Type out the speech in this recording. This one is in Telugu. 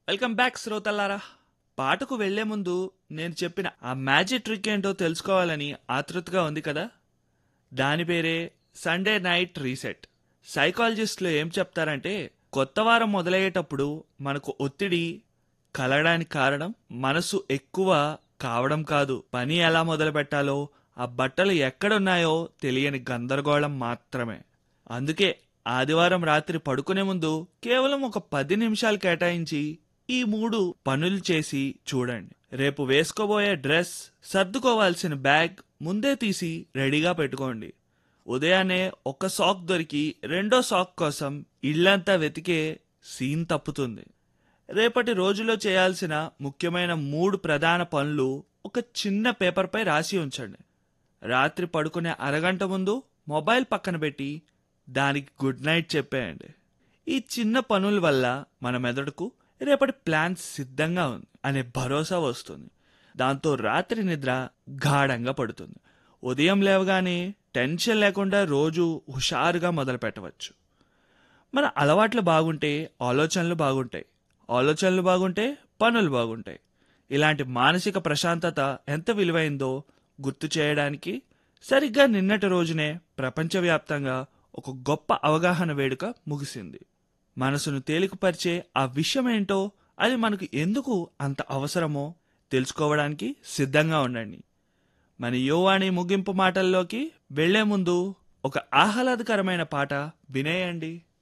వెల్కమ్ బ్యాక్ శ్రోతల్లారా పాటకు వెళ్లే ముందు నేను చెప్పిన ఆ మ్యాజిక్ ట్రిక్ ఏంటో తెలుసుకోవాలని ఆతృతగా ఉంది కదా దాని పేరే సండే నైట్ రీసెట్ సైకాలజిస్టులు ఏం చెప్తారంటే కొత్త వారం మొదలయ్యేటప్పుడు మనకు ఒత్తిడి కలగడానికి కారణం మనసు ఎక్కువ కావడం కాదు పని ఎలా మొదలు పెట్టాలో ఆ బట్టలు ఎక్కడున్నాయో తెలియని గందరగోళం మాత్రమే అందుకే ఆదివారం రాత్రి పడుకునే ముందు కేవలం ఒక పది నిమిషాలు కేటాయించి ఈ మూడు పనులు చేసి చూడండి రేపు వేసుకోబోయే డ్రెస్ సర్దుకోవాల్సిన బ్యాగ్ ముందే తీసి రెడీగా పెట్టుకోండి ఉదయాన్నే ఒక సాక్ దొరికి రెండో సాక్ కోసం ఇల్లంతా వెతికే సీన్ తప్పుతుంది రేపటి రోజులో చేయాల్సిన ముఖ్యమైన మూడు ప్రధాన పనులు ఒక చిన్న పేపర్పై రాసి ఉంచండి రాత్రి పడుకునే అరగంట ముందు మొబైల్ పక్కన పెట్టి దానికి గుడ్ నైట్ చెప్పేయండి ఈ చిన్న పనుల వల్ల మన మెదడుకు రేపటి ప్లాన్ సిద్ధంగా ఉంది అనే భరోసా వస్తుంది దాంతో రాత్రి నిద్ర గాఢంగా పడుతుంది ఉదయం లేవగానే టెన్షన్ లేకుండా రోజు హుషారుగా మొదలు పెట్టవచ్చు మన అలవాట్లు బాగుంటే ఆలోచనలు బాగుంటాయి ఆలోచనలు బాగుంటే పనులు బాగుంటాయి ఇలాంటి మానసిక ప్రశాంతత ఎంత విలువైందో గుర్తు చేయడానికి సరిగ్గా నిన్నటి రోజునే ప్రపంచవ్యాప్తంగా ఒక గొప్ప అవగాహన వేడుక ముగిసింది మనసును తేలికపరిచే ఆ విషయం ఏంటో అది మనకు ఎందుకు అంత అవసరమో తెలుసుకోవడానికి సిద్ధంగా ఉండండి మన యువాణి ముగింపు మాటల్లోకి వెళ్లే ముందు ఒక ఆహ్లాదకరమైన పాట వినేయండి